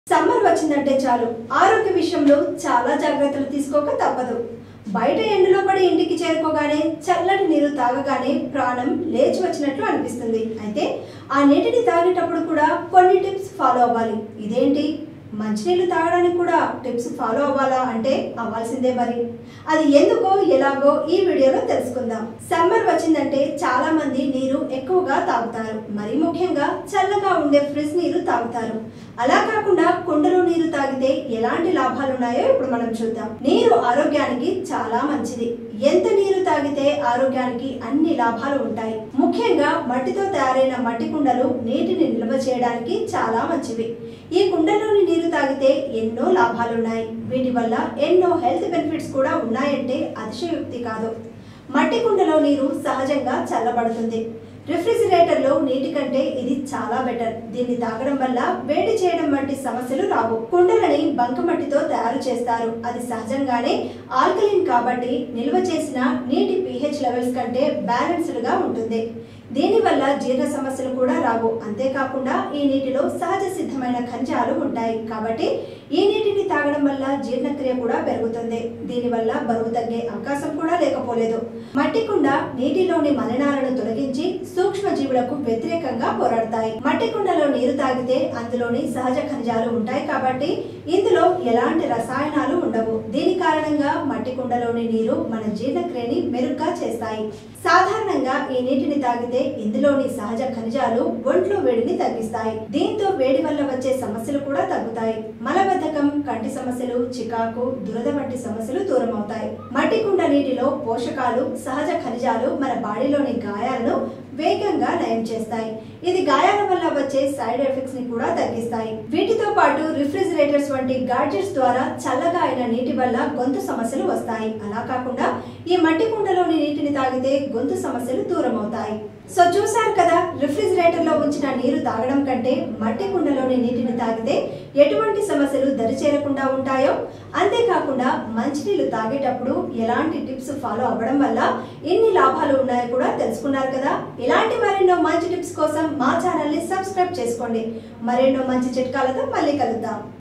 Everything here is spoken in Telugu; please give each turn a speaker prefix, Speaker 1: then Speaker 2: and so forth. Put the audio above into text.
Speaker 1: సమ్మర్ వచ్చిందంటే చాలు ఆరోగ్య విషయంలో చాలా జాగ్రత్తలు తీసుకోక తప్పదు బయట ఎండలో పడి ఇంటికి చేరుకోగానే చల్లటి నీరు తాగగానే ప్రాణం లేచి వచ్చినట్లు అనిపిస్తుంది అయితే ఆ నీటిని తాగేటప్పుడు కూడా కొన్ని టిప్స్ ఫాలో అవ్వాలి ఇదేంటి మంచినీళ్ళు తాగడానికి కూడా టిప్స్ ఫాలో అవ్వాలా అంటే అవ్వాల్సిందే మరి అది ఎందుకో ఎలాగో ఈ వీడియోలో తెలుసుకుందాం సమ్మర్ వచ్చిందంటే చాలా మంది నీరు ఎక్కువగా తాగుతారు మరి ముఖ్యంగా చల్లగా ఉండే ఫ్రిడ్జ్ నీరు తాగుతారు అలా కాకుండా కుండలో నీరు తాగితే ఎలాంటి లాభాలు ఉన్నాయో ఇప్పుడు మనం చూద్దాం నీరు ఆరోగ్యానికి చాలా మంచిది ఎంత నీరు తాగితే ఆరోగ్యానికి అన్ని లాభాలు ఉంటాయి ముఖ్యంగా మట్టితో తయారైన మట్టి కుండలు నీటిని నిల్వ చేయడానికి చాలా మంచివి ఈ కుండలోని నీరు తాగితే ఎన్నో లాభాలున్నాయి వీటి వల్ల ఎన్నో హెల్త్ బెనిఫిట్స్ కూడా ఉన్నాయంటే అతిశయోక్తి కాదు మట్టి కుండలో నీరు సహజంగా చల్లబడుతుంది రిఫ్రిజిరేటర్లో నీటి కంటే ఇది చాలా బెటర్ దీన్ని తాగడం వల్ల వేడి చేయడం వంటి సమస్యలు రావు కుండలని బంకమట్టితో తయారు చేస్తారు అది సహజంగానే ఆల్కలిన్ కాబట్టి నిల్వ చేసిన నీటి pH లెవెల్స్ కంటే బ్యాలెన్స్డ్ గా ఉంటుంది దీనివల్ల జీర్ణ సమస్యలు కూడా రావు అంతేకాకుండా ఈ నీటిలో సహజ సిద్ధమైన ఖనిజాలు ఉంటాయి కాబట్టి ఈ నీటిని తాగడం వల్ల జీర్ణక్రియ కూడా పెరుగుతుంది దీనివల్ల బరువు తగ్గే అవకాశం కూడా లేకపోలేదు మట్టి కుండ నీటిలోని మలినాలను తొలగించి సూక్ష్మ జీవులకు వ్యతిరేకంగా పోరాడతాయి మట్టి కుండలో నీరు తాగితే అందులోని సహజ ఖనిజాలు ఉంటాయి కాబట్టి ఇందులో ఎలాంటి రసాయనాలు ఉండవు దీని కారణంగా మట్టి కుండలోని నీరు మన జీర్ణక్రియని మెరుగ్గా చేస్తాయి సాధారణంగా ఈ నీటిని తాగితే ఇందులోని సహజ ఖనిజాలు ఒంట్లో వేడిని తగ్గిస్తాయి దీంతో వేడి వల్ల వచ్చే సమస్యలు కూడా తగ్గుతాయి మలబద్ధకం కంటి సమస్యలు చికాకు దురద వంటి సమస్యలు దూరం అవుతాయి మట్టి కుండ నీటిలో పోషకాలు సహజ ఖనిజాలు మన బాడీలోని గాయాలను వేగంగా నయం చేస్తాయి ఇది గాయాల వల్ల వచ్చే సైడ్ ఎఫెక్ట్స్ ని కూడా తగ్గిస్తాయి వీటితో పాటు రిఫ్రిజిరేటర్స్ వంటి గాడ్జెట్స్ ద్వారా చల్లగా అయిన నీటి వల్ల గొంతు సమస్యలు వస్తాయి అలా కాకుండా ఈ మట్టి కుండలోని నీటిని తాగితే గొంతు సమస్యలు దూరం అవుతాయి సో చూశారు కదా రిఫ్రిజిరేటర్ లో ఉంచిన నీరు తాగడం కంటే మట్టి కుండలోని నీటిని తాగితే ఎటువంటి సమస్యలు దరిచేరకుండా ఉంటాయో అంతేకాకుండా మంచినీళ్ళు తాగేటప్పుడు ఎలాంటి టిప్స్ ఫాలో అవ్వడం వల్ల ఎన్ని లాభాలు ఉన్నాయో కూడా తెలుసుకున్నారు కదా ఇలాంటి మరెన్నో మంచి టిప్స్ కోసం మా ఛానల్ ని సబ్స్క్రైబ్ చేసుకోండి మరెన్నో మంచి చిట్కాలతో మళ్ళీ కలుద్దాం